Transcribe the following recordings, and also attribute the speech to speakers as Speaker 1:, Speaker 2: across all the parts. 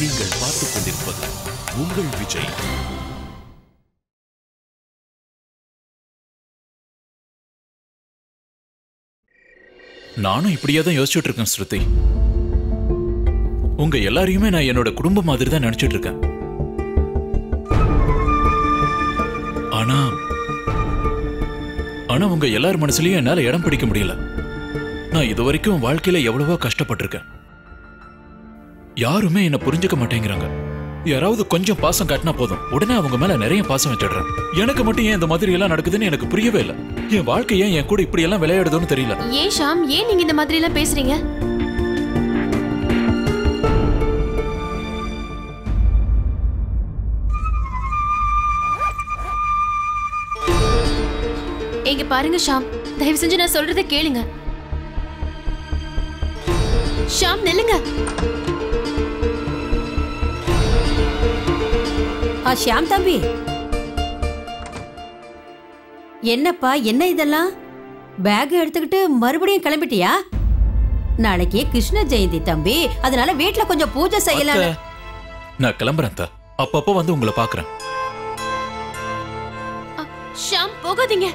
Speaker 1: நீங்கள் பார்த்துக் கொண்டிருப்பது உங்கள் விஜய் நானும் இப்படியே தான் யோசிச்சுட்டு இருக்கேன் ஸ்ருதி உங்க எல்லாரையுமே நான் என்னோட குடும்பம் மாதிரி தான் நினைச்சிட்டு இருக்கேன் ஆனா ஆனா உங்க எல்லார் மனசுலயும் என்னால இடம் பிடிக்க முடியல நான் இது வரைக்கும் வாழ்க்கையில எவ்வளவோ கஷ்டப்பட்டிருக்கேன் யாருமே என்ன புரிஞ்சுக்க மாட்டேங்கிறாங்க யாராவது கொஞ்சம் பாசம் காட்டினா போதும் உடனே அவங்க மேல நிறைய பாசம் வச்சிடுறேன் எனக்கு மட்டும் ஏன் இந்த மாதிரி எல்லாம் நடக்குதுன்னு எனக்கு புரியவே இல்லை என் வாழ்க்கை ஏன் என் கூட இப்படி எல்லாம் விளையாடுதுன்னு தெரியல
Speaker 2: ஏன் ஷாம் ஏன் நீங்க இந்த மாதிரி எல்லாம் பேசுறீங்க இங்க பாருங்க ஷாம் தயவு செஞ்சு நான் சொல்றத கேளுங்க ஷாம் நில்லுங்க
Speaker 3: ஆ ஷியாம் தம்பி என்னப்பா என்ன இதெல்லாம் பேக் எடுத்துக்கிட்டு மறுபடியும் கிளம்பிட்டியா நாளைக்கு கிருஷ்ண ஜெயந்தி தம்பி அதனால வீட்ல கொஞ்சம் பூஜை செய்யலாம்
Speaker 1: அத்தை, நான் கிளம்புறேன் அத்தை. அப்பப்போ வந்து உங்களை பாக்குறேன்
Speaker 2: அ, ஷாம் போகாதீங்க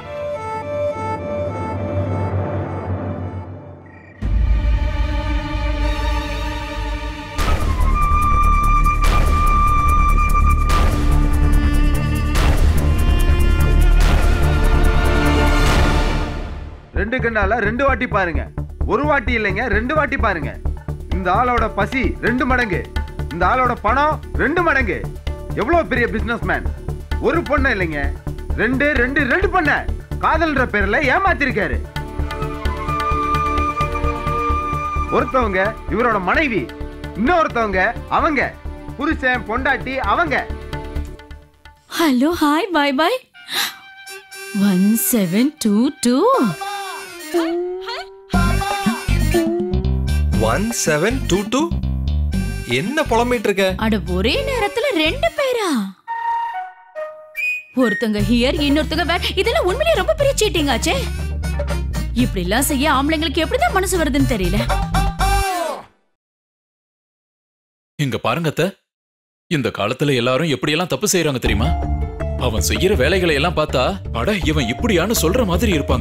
Speaker 4: ரெண்டு கண்ணால ரெண்டு வாட்டி பாருங்க ஒரு வாட்டி இல்லைங்க ரெண்டு வாட்டி பாருங்க இந்த ஆளோட பசி ரெண்டு மடங்கு இந்த ஆளோட பணம் ரெண்டு மடங்கு எவ்வளவு பெரிய பிசினஸ் மேன் ஒரு பொண்ணு இல்லைங்க ரெண்டு ரெண்டு ரெண்டு பொண்ண காதல்ன்ற பேர்ல ஏமாத்திருக்காரு ஒருத்தவங்க இவரோட மனைவி இன்னொருத்தவங்க அவங்க புருஷன் பொண்டாட்டி அவங்க
Speaker 5: hello hi bye bye one seven two two
Speaker 6: one seven two two என்ன புலம்பிட்டு இருக்க
Speaker 5: அட ஒரே நேரத்துல ரெண்டு பேரா ஒருத்தங்க ஹியர் இன்னொருத்தங்க வேற இதெல்லாம் உண்மையிலேயே ரொம்ப பெரிய சீட்டிங் ஆச்சே இப்படி எல்லாம் செய்ய ஆம்பளைங்களுக்கு எப்படிதான் மனசு வருதுன்னு தெரியல
Speaker 1: இங்க பாருங்க அத்தை இந்த காலத்துல எல்லாரும் எப்படியெல்லாம் தப்பு செய்யறாங்க தெரியுமா அவன் செய்யற வேலைகளை எல்லாம் பார்த்தா அட இவன் இப்படியான்னு சொல்ற மாதிரி இருப்பாங்க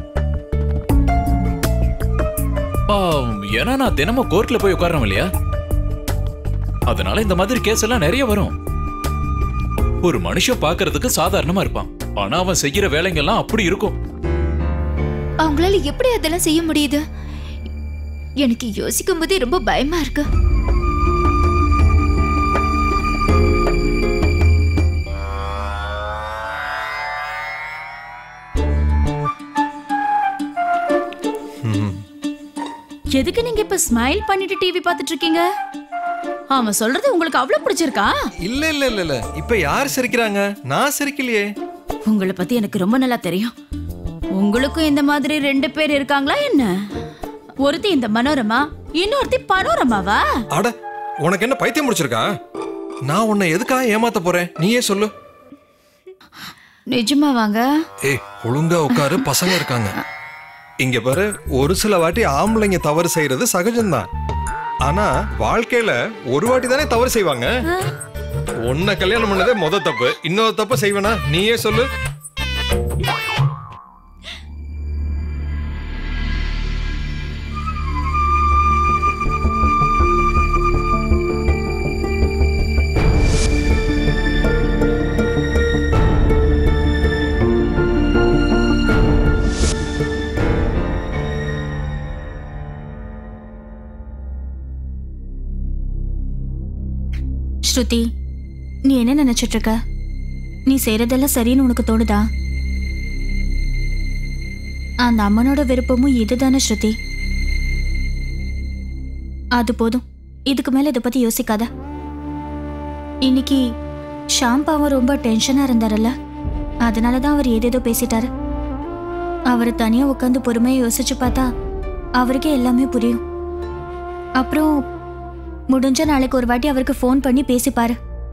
Speaker 1: ஆம், ஏன்னா நான் தினமும் கோர்ட்ல போய் உட்கார்றேன் இல்லையா அதனால இந்த மாதிரி கேஸ் எல்லாம் நிறைய வரும் ஒரு மனுஷன் பார்க்கிறதுக்கு சாதாரணமா இருப்பான் ஆனா அவன் செய்யற வேலைங்க எல்லாம் அப்படி இருக்கும்
Speaker 2: அவங்களால எப்படி அதெல்லாம் செய்ய முடியுது எனக்கு யோசிக்கும் போதே ரொம்ப பயமா இருக்கு
Speaker 5: எதுக்கு நீங்க இப்ப ஸ்மைல் பண்ணிட்டு டிவி பார்த்துட்டு இருக்கீங்க அவன் சொல்றது உங்களுக்கு அவ்வளவு பிடிச்சிருக்கா
Speaker 6: இல்ல இல்ல இல்ல இல்ல இப்ப யார் சிரிக்கிறாங்க நான் சிரிக்கலையே
Speaker 5: உங்களை பத்தி எனக்கு ரொம்ப நல்லா தெரியும் உங்களுக்கும் இந்த மாதிரி ரெண்டு பேர் இருக்காங்களா என்ன ஒருத்தி இந்த மனோரமா இன்னொருத்தி பனோரமாவா
Speaker 6: அட உனக்கு என்ன பைத்தியம் முடிச்சிருக்கா நான் உன்னை எதுக்காக ஏமாத்த போறேன் நீயே சொல்லு
Speaker 5: நிஜமா வாங்க
Speaker 6: ஏய் ஒழுங்கா உட்காரு பசங்க இருக்காங்க இங்க பாரு ஒரு சில வாட்டி ஆம்பளைங்க தவறு செய்யறது சகஜம்தான் ஆனா வாழ்க்கையில ஒரு வாட்டி தானே தவறு செய்வாங்க உன்னை கல்யாணம் பண்ணதே முத தப்பு இன்னொரு தப்பு செய்வேனா நீயே சொல்லு
Speaker 5: ஸ்ருதி நீ என்ன நினைச்சிட்டு இருக்க நீ செய்யறதெல்லாம் சரின்னு உனக்கு தோணுதா அந்த அம்மனோட விருப்பமும் இதுதானே ஸ்ருதி அது போதும் இதுக்கு மேல இதை பத்தி யோசிக்காத இன்னைக்கு ஷாம் பாவம் ரொம்ப டென்ஷனா இருந்தாருல்ல அதனாலதான் அவர் ஏதேதோ பேசிட்டாரு அவர் தனியா உட்காந்து பொறுமையா யோசிச்சு பார்த்தா அவருக்கே எல்லாமே புரியும் அப்புறம் முடிஞ்ச நாளைக்கு ஒரு வாட்டி அவருக்கு ஃபோன் பண்ணி பேசி பாரு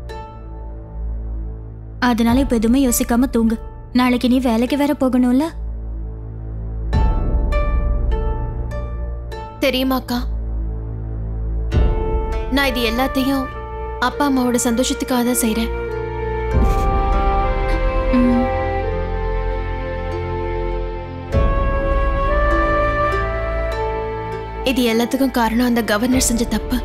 Speaker 5: அதனால இப்ப எதுவுமே யோசிக்காம தூங்கு நாளைக்கு நீ வேலைக்கு வேற போகணும்ல
Speaker 2: தெரியுமாக்கா
Speaker 7: நான் இது எல்லாத்தையும் அப்பா அம்மாவோட சந்தோஷத்துக்காக தான் செய்றேன்
Speaker 5: ம்,
Speaker 7: இது எல்லாத்துக்கும் காரணம் அந்த கவர்னர் செஞ்ச தப்பு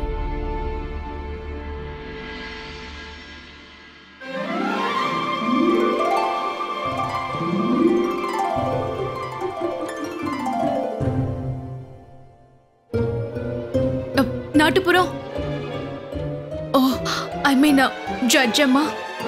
Speaker 7: அ, நாட்டுப்புறம் ஓ ஐ மீன் ஜட்ஜ் அம்மா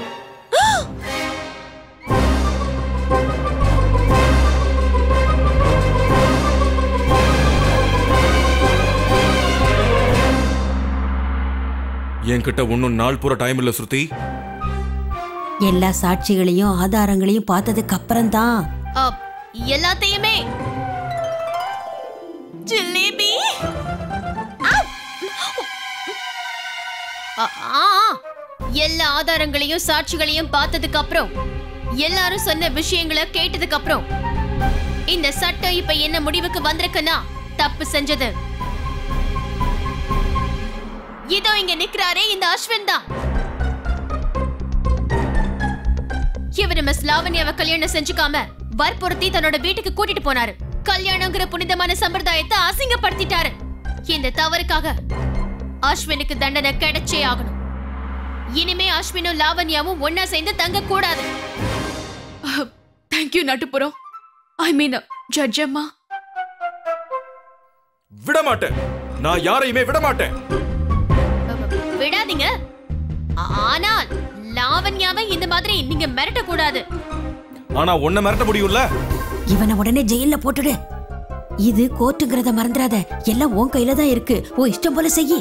Speaker 8: என்கிட்ட ஒன்னும் நாள் பூரா டைம் இல்ல ஸ்ருதி
Speaker 3: எல்லா சாட்சிகளையும் ஆதாரங்களையும் பார்த்ததுக்கு அப்புறம் தான்
Speaker 7: அ, எல்லாத்தையுமே ஜிலேபி ஆ! அ, ஆ, ஆ. எல்லா ஆதாரங்களையும் சாட்சிகளையும் பார்த்ததுக்கு அப்புறம் எல்லாரும் சொன்ன விஷயங்களை கேட்டதுக்கு அப்புறம் இந்த சட்டம் இப்ப என்ன முடிவுக்கு வந்திருக்குன்னா தப்பு செஞ்சது இதோ இங்க நிக்கிறாரே இந்த அஸ்வின் தான் இவரு மிஸ் லாவண்யாவை கல்யாணம் செஞ்சுக்காம வற்புறுத்தி தன்னோட வீட்டுக்கு கூட்டிட்டு போனாரு கல்யாணங்கிற புனிதமான சம்பிரதாயத்தை அசிங்கப்படுத்திட்டாரு இந்த தவறுக்காக அஸ்வினுக்கு தண்டனை கிடைச்சே ஆகணும் இனிமே அஸ்வினும் லாவண்யாவும் ஒன்னா சேர்ந்து தங்க கூடாது தேங்க்யூ நட்டுப்புறம் ஐ மீன் ஜட்ஜ் அம்மா
Speaker 8: விட மாட்டேன் நான் யாரையுமே விட மாட்டேன்
Speaker 7: விடாதீங்க ஆ- ஆனால் லாவண்யாவை இந்த மாதிரி நீங்க மிரட்ட கூடாது
Speaker 8: ஆனா உன்னை மிரட்ட முடியும்ல
Speaker 3: இவனை உடனே ஜெயில்ல போட்டுடு இது கோர்ட்டுங்கிறத மறந்துடாத எல்லாம் உன் கையில தான் இருக்கு ஓ இஷ்டம் போல செய்யி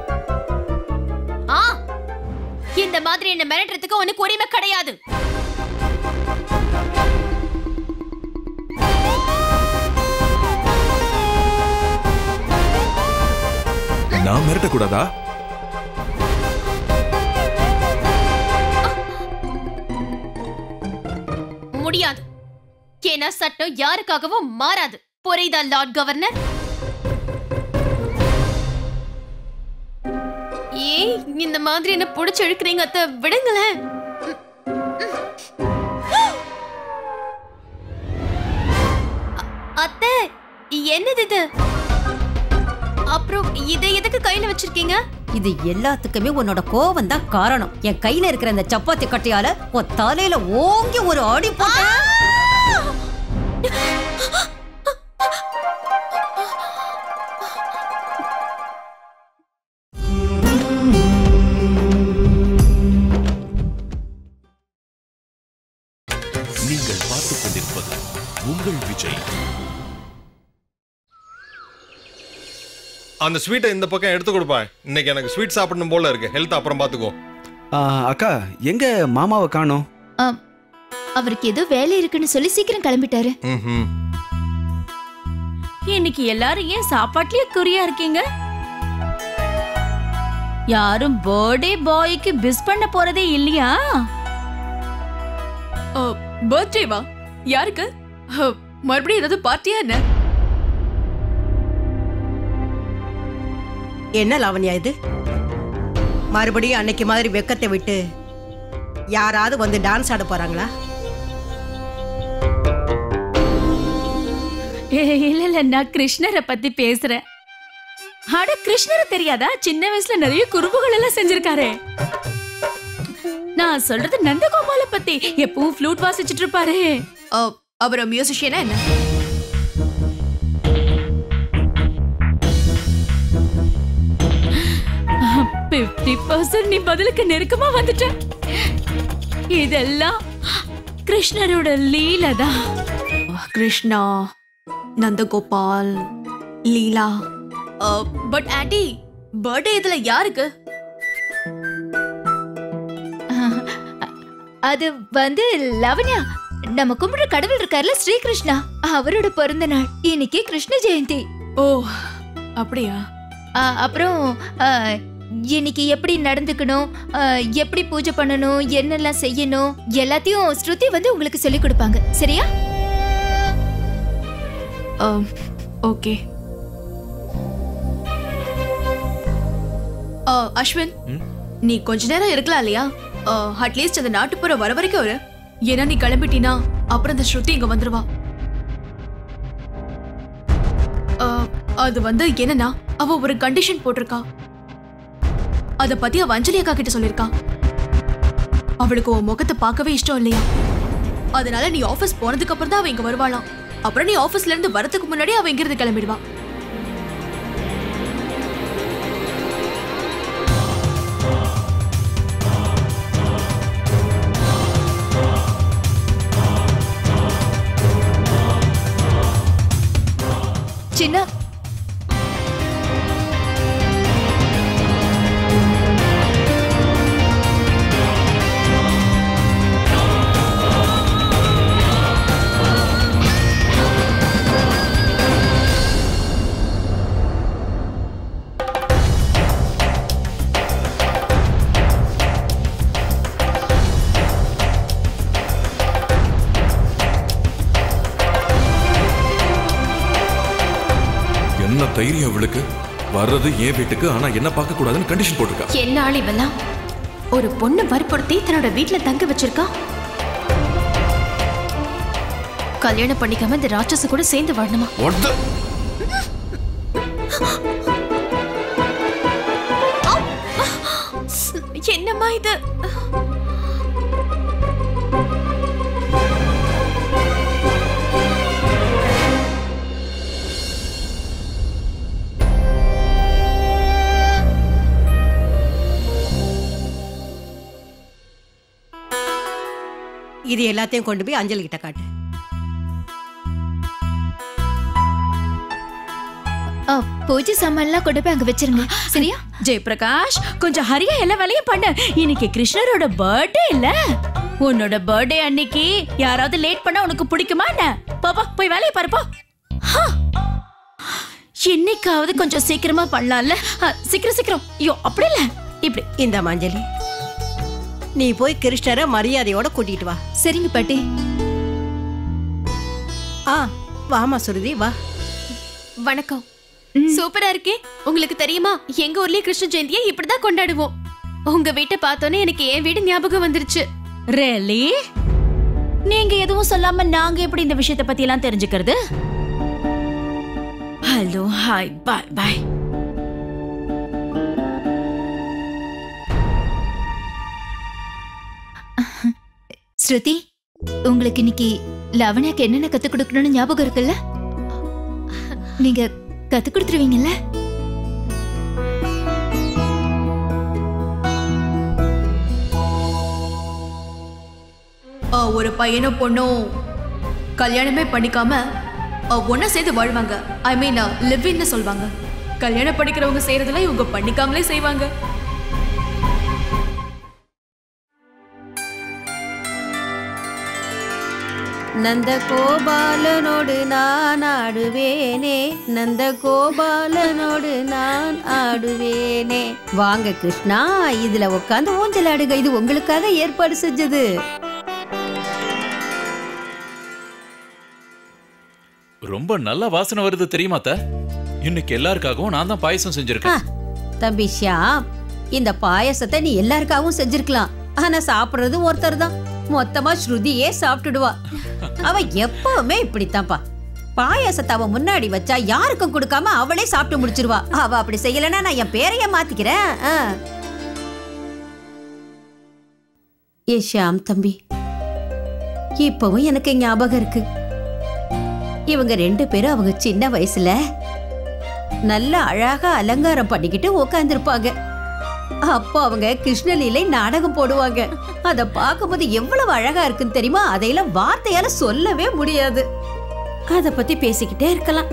Speaker 7: ஆ இந்த மாதிரி என்ன மிரட்டுறதுக்கு உனக்கு உரிமை கிடையாது
Speaker 8: நான் மிரட்ட கூடாதா
Speaker 7: முடியாது ஏன்னா சட்டம் யாருக்காகவும் மாறாது புரியுதா லார்ட் கவர்னர் ஏய் இந்த மாதிரி என்ன புடிச்சு இழுக்கிறீங்க அத்தை விடுங்களேன் அ- அத்தை என்னது இது அப்புறம் இதை எதுக்கு கையில வச்சிருக்கீங்க
Speaker 3: இது எல்லாத்துக்குமே உன்னோட கோவம் தான் காரணம் என் கையில இருக்கிற இந்த சப்பாத்தி கட்டையால உன் தலையில ஓங்கி ஒரு அடி போட்ட
Speaker 1: நீங்கள் பார்த்துக் கொண்டிருப்பது உங்கள் விஜய்
Speaker 6: அந்த ஸ்வீட்டை இந்த பக்கம் எடுத்து கொடுப்பா இன்னைக்கு எனக்கு ஸ்வீட் சாப்பிடணும் போல இருக்கு ஹெல்த் அப்புறம் பாத்துக்கோ
Speaker 9: ஆ, அக்கா எங்க மாமாவை காணோம்
Speaker 2: ஆம். அவருக்கு ஏதோ வேலை இருக்குன்னு சொல்லி சீக்கிரம் கிளம்பிட்டாரு
Speaker 6: ம்ஹும்.
Speaker 5: இன்னைக்கு எல்லாரும் ஏன் சாப்பாட்லயே குறியா இருக்கீங்க யாரும் பர்த்டே பாய்க்கு பிஸ் பண்ண போறதே இல்லையா
Speaker 7: பர்த்டேவா யாருக்கு மறுபடியும் ஏதாவது பார்ட்டியா என்ன
Speaker 10: என்ன லாவண்யா இது மறுபடியும் அன்னைக்கு மாதிரி வெக்கத்தை விட்டு யாராவது வந்து டான்ஸ் ஆட போறாங்களா
Speaker 5: இல்ல இல்ல நான் கிருஷ்ணரை பத்தி பேசுறேன் அட கிருஷ்ணரை தெரியாதா சின்ன வயசுல நிறைய குறும்புகள் எல்லாம் செஞ்சிருக்காரு நான் சொல்றது நந்தகோபால பத்தி எப்பவும் ஃப்ளூட் வாசிச்சிட்டு இருப்பாரு
Speaker 7: அவர் மியூசிஷியனா என்ன
Speaker 5: பிப்டி பர்சன்ட் நீ பதிலுக்கு நெருக்கமா வந்துட்ட இதெல்லாம் கிருஷ்ணரோட லீலை தான்
Speaker 7: கிருஷ்ணா நந்தகோபால் லீலா பட் ஆண்டி பர்த்டே இதுல யாருக்கு
Speaker 2: அது வந்து லவண்யா நம்ம கும்பிடுற கடவுள் இருக்கார்ல ஸ்ரீகிருஷ்ணா அவரோட பிறந்த நாள் இன்னைக்கு கிருஷ்ண ஜெயந்தி
Speaker 7: ஓ அப்படியா
Speaker 2: ஆ, அப்புறம் ஆ, இன்னைக்கு எப்படி நடந்துக்கணும் ஆ, எப்படி பூஜை பண்ணணும் என்னெல்லாம் செய்யணும் எல்லாத்தையும் ஸ்ருதி வந்து உங்களுக்கு சொல்லி கொடுப்பாங்க சரியா
Speaker 7: ஓகே
Speaker 11: ஆ, அஸ்வின் நீ கொஞ்ச நேரம் இருக்கலாம் இல்லையா அட்லீஸ்ட் அந்த நாட்டுப்புற வர வரைக்கும் இரு ஏன்னா நீ கிளம்பிட்டினா அப்புறம் இந்த ஸ்ருதி இங்க வந்துருவா ஆ, அது வந்து என்னன்னா அவ ஒரு கண்டிஷன் போட்டிருக்கா அத பத்தி அவ அஞ்சலி அக்கா கிட்ட சொல்லிருக்கா அவளுக்கு உன் முகத்தை பார்க்கவே இஷ்டம் இல்லையா அதனால நீ ஆபீஸ் போனதுக்கு அப்புறம் தான் அவ இங்க வருவாளாம் அப்புறம் நீ ஆபீஸ்ல இருந்து வரதுக்கு முன்னாடி அவ இங்கிருந்து கிளம்பிடுவா
Speaker 2: சின்ன
Speaker 8: என்ன தைரியம் இவளுக்கு வர்றது என் வீட்டுக்கு ஆனா என்ன பார்க்க கூடாதுன்னு கண்டிஷன் போட்டிருக்கா
Speaker 7: என்ன ஆள் இவெல்லாம் ஒரு பொண்ணு வற்புறுத்தி தன்னோட வீட்ல தங்க வச்சிருக்கா கல்யாணம் பண்ணிக்காம இந்த ராட்சச கூட சேர்ந்து வாழணுமா
Speaker 8: What the-
Speaker 11: என்னம்மா இது
Speaker 10: இது எல்லாத்தையும் கொண்டு போய் அஞ்சலி கிட்ட காட்டு
Speaker 2: ஆ, பூஜை சாமான்லாம் கொண்டு போய் அங்க வச்சிருங்க சரியா
Speaker 5: ஜெயபிரகாஷ் கொஞ்சம் ஹரியா எல்லா வேலையும் பண்ணு இன்னைக்கு கிருஷ்ணரோட பர்த்டே இல்ல உன்னோட பர்த்டே அன்னைக்கு யாராவது லேட் பண்ணா உனக்கு பிடிக்குமா என்ன பாப்பா போய் வேலையை பாருப்பா ஹா. இன்னைக்காவது கொஞ்சம் சீக்கிரமா பண்ணலாம்ல ஆ, சீக்கிரம் சீக்கிரம் ஐயோ அப்படி இல்ல இப்படி
Speaker 10: இந்த மஞ்சளி நீ போய் கிருஷ்ணரை மரியாதையோட கூட்டிட்டு வா
Speaker 2: சரிங்க பாட்டி
Speaker 10: ஆ வாமா சுருதி வா
Speaker 7: வணக்கம் சூப்பரா இருக்கே உங்களுக்கு தெரியுமா எங்க ஊர்லயே கிருஷ்ண ஜெயந்தியை இப்படிதான் கொண்டாடுவோம் உங்க வீட்டை பார்த்தோன்னே எனக்கு என் வீடு ஞாபகம் வந்துருச்சு
Speaker 5: ரேலி நீங்க எதுவும் சொல்லாம நாங்க எப்படி இந்த விஷயத்தை பத்தி எல்லாம் தெரிஞ்சுக்கிறது ஹலோ ஹாய் பாய் பாய்
Speaker 2: ஸ்ருதி உங்களுக்கு இன்னைக்கு லவணியாக்கு என்னென்ன கத்து கொடுக்கணும்னு ஞாபகம் இருக்குல்ல நீங்க கத்து கொடுத்துருவீங்கல்ல
Speaker 11: ஆ, ஒரு பையனும் பொண்ணும் கல்யாணமே பண்ணிக்காம ஆ, ஒண்ணா சேர்ந்து வாழ்வாங்க ஐ மீன் லிவ்வின்னு சொல்வாங்க கல்யாணம் படிக்கிறவங்க செய்யறதெல்லாம் இவங்க பண்ணிக்காமலே செய்வாங்க
Speaker 3: நந்த கோபாலனோடு நான் ஆடுவேனே நந்த கோபாலனோடு நான் ஆடுவேனே வாங்க கிருஷ்ணா இதுல உட்காந்து ஊஞ்சல் ஆடுங்க இது உங்களுக்காக ஏற்பாடு செஞ்சது
Speaker 1: ரொம்ப நல்ல வாசனை வருது தெரியுமா அத்தை? இன்னைக்கு எல்லாருக்காகவும் நான் தான் பாயசம் செஞ்சிருக்கேன்
Speaker 3: தம்பி ஷியாம் இந்த பாயசத்தை நீ எல்லாருக்காகவும் செஞ்சிருக்கலாம் ஆனா சாப்பிடுறது ஒருத்தர் தான் மொத்தமா ஸ்ருதியே சாப்பிட்டுடுவா அவ எப்பவுமே இப்படித்தான்ப்பா பாயாசத்தை அவ முன்னாடி வச்சா யாருக்கும் கொடுக்காம அவளே சாப்பிட்டு முடிச்சிருவா அவ அப்படி செய்யலன்னா நான் என் பேரைய மாத்திக்கிறேன் ஆ. ஏ ஷியாம் தம்பி இப்பவும் எனக்கு ஞாபகம் இருக்கு இவங்க ரெண்டு பேரும் அவங்க சின்ன வயசுல நல்ல அழகா அலங்காரம் பண்ணிக்கிட்டு உட்காந்துருப்பாங்க அப்போ அவங்க கிருஷ்ணலீலை நாடகம் போடுவாங்க அத பார்க்கும்போது எவ்வளவு அழகா இருக்குன்னு தெரியுமா அதையெல்லாம் வார்த்தையால சொல்லவே முடியாது அத பத்தி பேசிக்கிட்டே இருக்கலாம்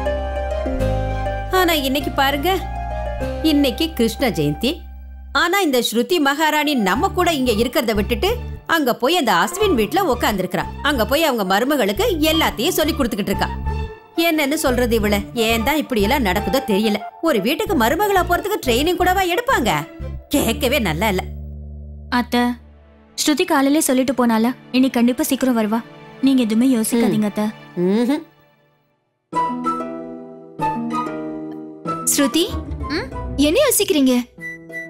Speaker 3: ஆனா இன்னைக்கு பாருங்க இன்னைக்கு கிருஷ்ண ஜெயந்தி ஆனா இந்த ஸ்ருதி மகாராணி நம்ம கூட இங்க இருக்கிறத விட்டுட்டு அங்க போய் அந்த அஸ்வின் வீட்ல உட்காந்துருக்கா அங்க போய் அவங்க மருமகளுக்கு எல்லாத்தையும் சொல்லி கொடுத்துக்கிட்டு இருக்கா என்னன்னு சொல்றது இவள ஏன் தான் இப்படி எல்லாம் நடக்குதோ தெரியல ஒரு வீட்டுக்கு மருமகளா போறதுக்கு ட்ரைனிங் கூடவா எடுப்பாங்க கேட்கவே நல்லா இல்ல
Speaker 5: அத்தை ஸ்ருதி காலையிலே சொல்லிட்டு போனால இன்னைக்கு கண்டிப்பா சீக்கிரம் வருவா நீங்க எதுவுமே யோசிக்காதீங்க அத்தை
Speaker 3: ம்ஹும்.
Speaker 2: ஸ்ருதி என்ன யோசிக்கிறீங்க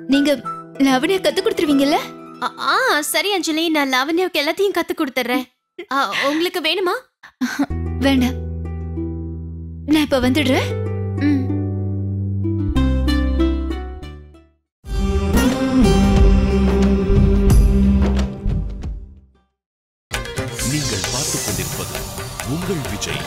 Speaker 2: நீங்க லவனியா கத்து கொடுத்துருவீங்கல்ல
Speaker 7: ஆ, ஆ சரி அஞ்சலி நான் லாவண்யாவுக்கு எல்லாத்தையும் கத்து கொடுத்துறேன் ஆ, உங்களுக்கு வேணுமா
Speaker 2: வேண்டாம் நான் இப்ப வந்துடுறேன்
Speaker 7: ம்
Speaker 8: நீங்கள் பார்த்துக் கொண்டிருப்பது உங்கள் விஜய்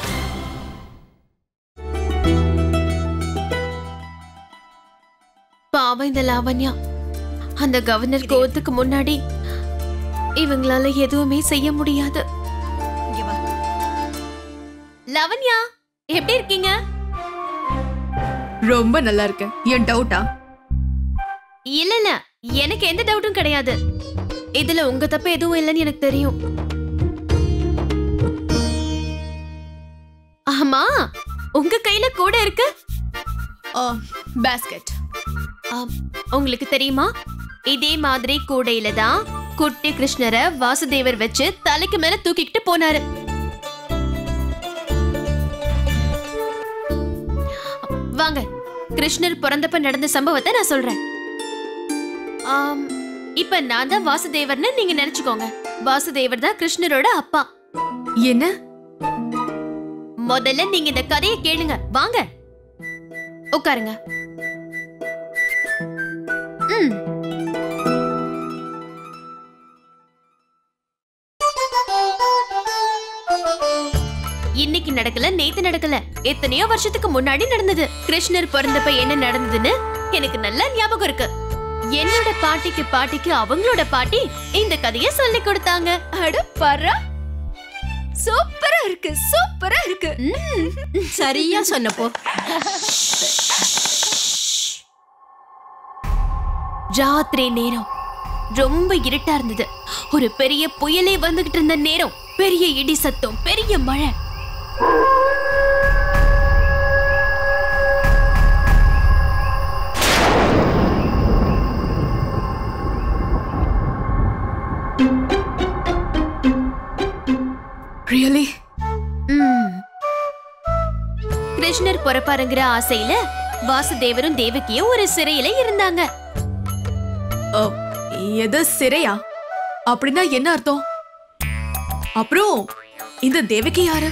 Speaker 7: பாவம் இந்த லாவண்யா அந்த கவர்னர் கோவத்துக்கு முன்னாடி இவங்களால எதுவுமே செய்ய முடியாது
Speaker 10: இங்க வா.
Speaker 7: லாவண்யா எப்படி இருக்கீங்க
Speaker 11: ரொம்ப நல்லா இருக்கேன் என் டவுட்டா
Speaker 7: இல்ல இல்ல எனக்கு எந்த டவுட்டும் கிடையாது இதுல உங்க தப்பு எதுவும் இல்லைன்னு எனக்கு தெரியும் ஆமா உங்க கையில கூட இருக்கு
Speaker 11: பேஸ்கெட்
Speaker 7: ஆம், உங்களுக்கு தெரியுமா இதே மாதிரி கூடையில தான் குட்டி கிருஷ்ணரை வாசுதேவர் வச்சு தலைக்கு மேல தூக்கிக்கிட்டு போனாரு வாங்க கிருஷ்ணர் பிறந்தப்ப நடந்த சம்பவத்தை நான் சொல்றேன் ஆம், இப்ப நான் தான் வாசுதேவர்னு நீங்க நினைச்சுக்கோங்க வாசுதேவர் தான் கிருஷ்ணரோட அப்பா
Speaker 11: என்ன
Speaker 7: முதல்ல நீங்க இந்த கதையை கேளுங்க வாங்க உட்காருங்க ம் இன்னைக்கு நடக்கல நேத்து நடக்கல எத்தனையோ வருஷத்துக்கு முன்னாடி நடந்தது கிருஷ்ணர் பிறந்தப்ப என்ன நடந்ததுன்னு எனக்கு நல்லா ஞாபகம் இருக்கு என்னோட பாட்டிக்கு பாட்டிக்கு அவங்களோட பாட்டி இந்த கதையை சொல்லி கொடுத்தாங்க
Speaker 2: அட பரா சூப்பரா இருக்கு சூப்பரா இருக்கு
Speaker 10: சரியா சொன்னப்போ
Speaker 7: ராத்திரி நேரம் ரொம்ப இருட்டா இருந்தது ஒரு பெரிய புயலே வந்துகிட்டு இருந்த நேரம் பெரிய இடி சத்தம் பெரிய மழை
Speaker 11: ரியலி
Speaker 7: ம். கிருஷ்ணர் பிறப்பாருங்கிற ஆசையில வாசுதேவரும் தேவகியும் ஒரு சிறையில இருந்தாங்க
Speaker 11: எது சிறையா அப்படின்னா என்ன அர்த்தம் அப்புறம் இந்த தேவகி யாரு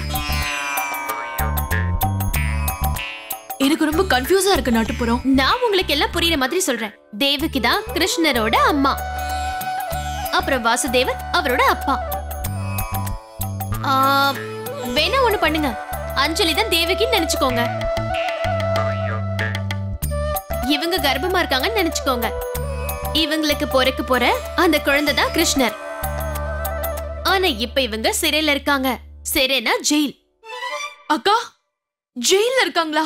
Speaker 11: எனக்கு ரொம்ப கன்ஃபியூஸா இருக்கு நாட்டுப்புறம்
Speaker 7: நான் உங்களுக்கு எல்லாம் புரியுற மாதிரி சொல்றேன் தேவகி தான் கிருஷ்ணரோட அம்மா அப்புறம் வாசுதேவர் அவரோட அப்பா ஆ, வேணா ஒண்ணு பண்ணுங்க அஞ்சலி தான் தேவகின்னு நினைச்சுக்கோங்க இவங்க கர்ப்பமா இருக்காங்கன்னு நினைச்சுக்கோங்க இவங்களுக்கு பொறக்க போற அந்த குழந்தை தான் கிருஷ்ணர் ஆனா இப்ப இவங்க சிறையில இருக்காங்க சிறைனா ஜெயில்
Speaker 11: அக்கா ஜெயில்ல இருக்காங்களா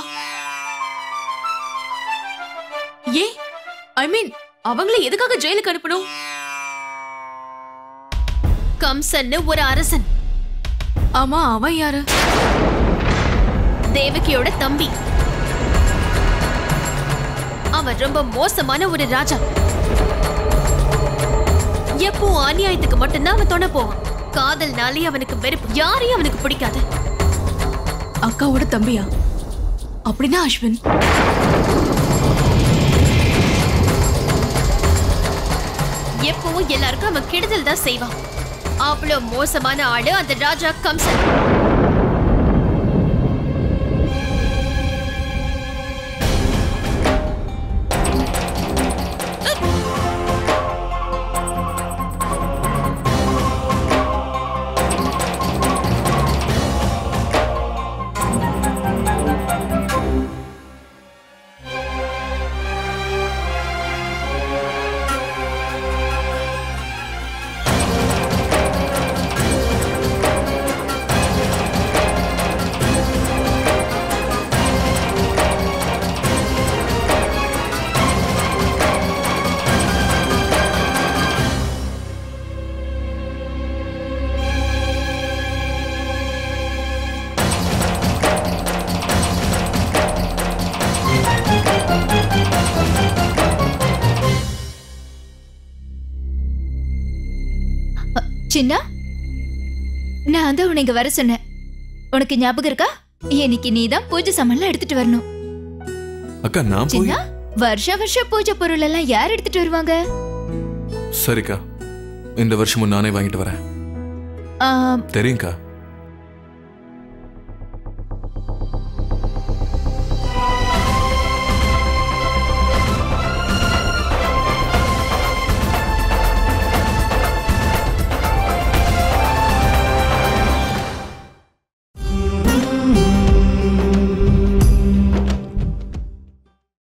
Speaker 11: ஏ ஐ மீன் அவங்கள எதுக்காக ஜெயிலுக்கு அனுப்பணும்
Speaker 7: கம்சன்னு ஒரு அரசன்
Speaker 11: ஆமா அவன் யாரு
Speaker 7: தேவகியோட தம்பி அவன் ரொம்ப மோசமான ஒரு ராஜா எப்போ அநியாயத்துக்கு மட்டும்தான் அவன் துணை போவான் காதல்னாலே அவனுக்கு வெறுப்பு யாரையும் அவனுக்கு பிடிக்காது
Speaker 11: அக்காவோட தம்பியா அப்படின்னா அஸ்வின்
Speaker 7: எப்பவும் எல்லாருக்கும் அவன் கெடுதல் தான் செய்வான் அவ்வளோ மோசமான ஆளு அந்த ராஜா கம்சன்
Speaker 2: சின்ன நான் தான் உன்னை இங்க வர சொன்னேன் உனக்கு ஞாபகம் இருக்கா இன்னைக்கு நீ தான் பூஜை சாமான்லாம் எடுத்துட்டு வரணும்
Speaker 8: அக்கா நான் போய்
Speaker 2: சின்ன வருஷ வருஷம் பூஜை பொருள் எல்லாம் யார் எடுத்துட்டு வருவாங்க
Speaker 8: சரிக்கா இந்த வருஷமும் நானே வாங்கிட்டு வரேன்
Speaker 2: ஆ,
Speaker 8: தெரியும்க்கா